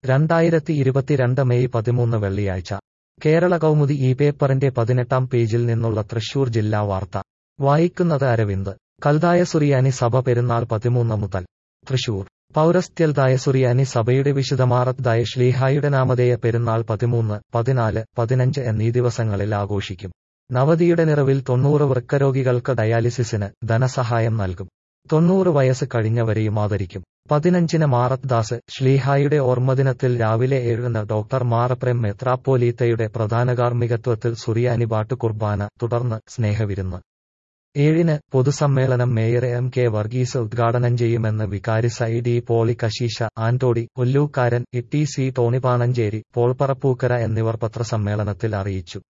രണ്ടായിരത്തി ഇരുപത്തിരണ്ട് മെയ് പതിമൂന്ന് വെള്ളിയാഴ്ച കേരള കൗമുദി ഈ പേപ്പറിന്റെ പതിനെട്ടാം പേജിൽ നിന്നുള്ള തൃശൂർ ജില്ലാ വാർത്ത വായിക്കുന്നത് അരവിന്ദ് കൽതായ സുറിയാനി സഭ പെരുന്നാൾ പതിമൂന്ന് മുതൽ തൃശൂർ പൗരസ്ത്യൽതായ സുറിയാനി സഭയുടെ വിശുദ്ധമാറത്തായ ശ്ലീഹായുടെ നാമധേയ പെരുന്നാൾ പതിമൂന്ന് പതിനാല് പതിനഞ്ച് എന്നീ ദിവസങ്ങളിൽ ആഘോഷിക്കും നവതിയുടെ നിറവിൽ തൊണ്ണൂറ് വൃക്കരോഗികൾക്ക് ഡയാലിസിസിന് ധനസഹായം നൽകും തൊണ്ണൂറ് വയസ്സ് കഴിഞ്ഞവരെയും ആദരിക്കും പതിനഞ്ചിന് മാറത്ദാസ് ശ്ലീഹായുടെ ഓർമ്മദിനത്തിൽ രാവിലെ ഏഴിന് ഡോക്ടർ മാറപ്രേം മെത്രാപ്പോലീത്തയുടെ പ്രധാന കാർമ്മികത്വത്തിൽ സുറിയാനി ബാട്ട് കുർബാന തുടർന്ന് സ്നേഹവിരുന്ന് ഏഴിന് പൊതുസമ്മേളനം മേയർ എം കെ വർഗീസ് ഉദ്ഘാടനം ചെയ്യുമെന്ന് വികാരി സൈ ഡി പോളി കശീഷ ആന്റോടി ഒല്ലൂക്കാരൻ E T C Tony Panancheri പോൾപ്പറപ്പൂക്കര എന്നിവർ പത്രസമ്മേളനത്തിൽ അറിയിച്ചു